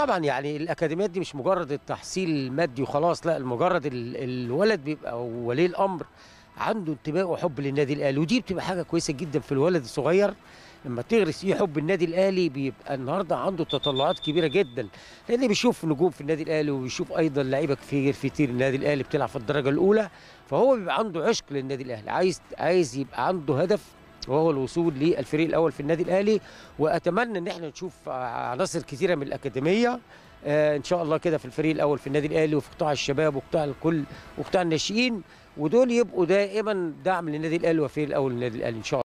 طبعا يعني الاكاديميات دي مش مجرد التحصيل المادي وخلاص لا مجرد ال- الولد بيبقى أو ولي الامر عنده انتماء وحب للنادي الاهلي ودي بتبقى حاجه كويسه جدا في الولد الصغير لما تغرس فيه حب النادي الاهلي بيبقى النهارده عنده تطلعات كبيره جدا لان بيشوف نجوم في النادي الاهلي وبيشوف ايضا لعيبه كتير في كتير النادي الاهلي بتلعب في الدرجه الاولى فهو بيبقى عنده عشق للنادي الاهلي عايز عايز يبقى عنده هدف وهو الوصول للفريق الاول في النادي الاهلي واتمنى ان احنا نشوف عناصر كثيره من الاكاديميه آه ان شاء الله كده في الفريق الاول في النادي الاهلي وفي قطاع الشباب وقطاع الكل وقطاع الناشئين ودول يبقوا دائما دعم للنادي الاهلي والفريق الاول للنادي الاهلي ان شاء الله